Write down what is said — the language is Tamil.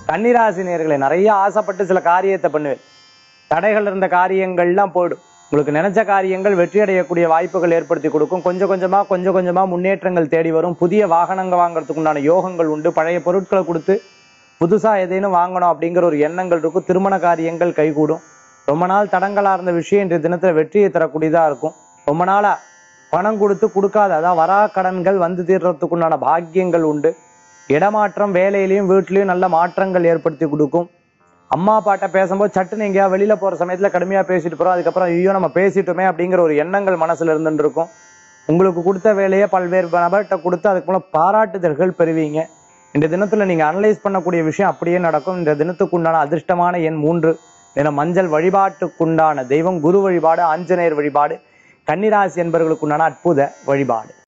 கன்னிராசி நேயர்களே நிறைய ஆசைப்பட்டு சில காரியத்தை பண்ணுவேன் தடைகள் இருந்த காரியங்கள்லாம் போயிடும் உங்களுக்கு நினைச்ச காரியங்கள் வெற்றி அடையக்கூடிய வாய்ப்புகள் ஏற்படுத்தி கொடுக்கும் கொஞ்சம் கொஞ்சமா கொஞ்சம் கொஞ்சமா முன்னேற்றங்கள் தேடி வரும் புதிய வாகனங்கள் வாங்குறதுக்கு உண்டான யோகங்கள் உண்டு பழைய பொருட்களை கொடுத்து புதுசா ஏதேனும் வாங்கணும் அப்படிங்கிற ஒரு எண்ணங்கள் இருக்கும் திருமண காரியங்கள் கைகூடும் ரொம்ப நாள் தடங்களா இருந்த விஷயம் இன்றைய தினத்துல வெற்றியை தரக்கூடியதா இருக்கும் ரொம்ப நாளா பணம் கொடுத்து கொடுக்காத அதாவது வரா கடன்கள் வந்து தீர்றதுக்கு உண்டான பாக்கியங்கள் உண்டு இடமாற்றம் வேலையிலையும் வீட்லயும் நல்ல மாற்றங்கள் ஏற்படுத்தி கொடுக்கும் அம்மா அப்பாட்ட பேசும்போது சட்டுன்னு எங்கேயா வெளியில போற சமயத்துல கடுமையா பேசிட்டு போறோம் அதுக்கப்புறம் ஐயோ நம்ம பேசிட்டோமே அப்படிங்கிற ஒரு எண்ணங்கள் மனசுல இருந்துட்டு இருக்கும் உங்களுக்கு கொடுத்த வேலையை பல்வேறு நபர்கிட்ட கொடுத்து அதுக்கு மூலம் பாராட்டுதல்கள் பெறுவீங்க இந்த தினத்துல நீங்க அனலைஸ் பண்ணக்கூடிய விஷயம் அப்படியே நடக்கும் இந்த தினத்துக்கு உண்டான அதிர்ஷ்டமான எண் மூன்று என மஞ்சள் வழிபாட்டுக்குண்டான தெய்வம் குரு வழிபாடு ஆஞ்சநேயர் வழிபாடு கன்னிராசி என்பவர்களுக்குண்டான அற்புத வழிபாடு